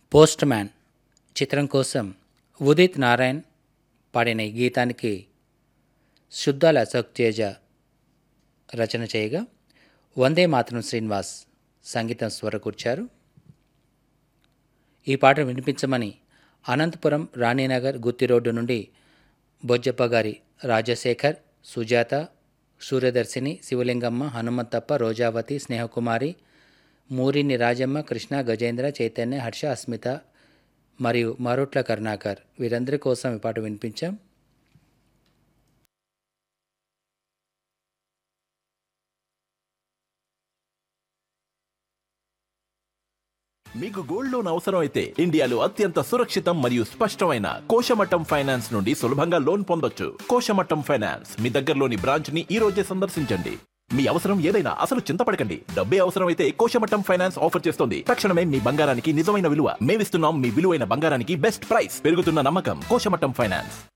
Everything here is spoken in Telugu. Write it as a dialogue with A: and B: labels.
A: పోస్ట్ మ్యాన్ చిత్రం కోసం ఉదిత్ నారాయణ్ పాడిన ఈ గీతానికి శుద్ధాల అశోక్ తేజ రచన చేయగా వందే మాతరం శ్రీనివాస్ సంగీతం స్వరకూర్చారు ఈ పాట వినిపించమని అనంతపురం రాణీనగర్ గుత్తి రోడ్డు నుండి బొజ్జప్ప గారి రాజశేఖర్ సుజాత సూర్యదర్శిని శివలింగమ్మ హనుమంతప్ప రోజావతి స్నేహకుమారి మూరిని రాజమ్మ కృష్ణ గజేంద్ర చైతన్య హర్ష అస్మిత మరియు మరుట్ల కరుణాకర్ వీరందరి కోసం ఈ పాట వినిపించాం
B: మీకు గోల్డ్ లోన్ అవసరం అయితే ఇండియాలో అత్యంత సురక్షితం మరియు స్పష్టమైన కోశమట్టం ఫైనాన్స్ నుండి సులభంగా లోన్ పొందొచ్చు కోశమట్టం ఫైనాన్స్ మీ దగ్గరలోని బ్రాంచ్ ని ఈ రోజే సందర్శించండి మీ అవసరం ఏదైనా అసలు చింతపడకండి డబ్బే అవసరం అయితే కోశమట్టం ఫైనాన్స్ ఆఫర్ చేస్తుంది తక్షణమే మీ బంగారానికి నిజమైన విలువ మేమిస్తున్నాం మీ విలువైన బంగారానికి బెస్ట్ ప్రైస్ పెరుగుతున్న నమ్మకం కోశమట్టం ఫైనాన్స్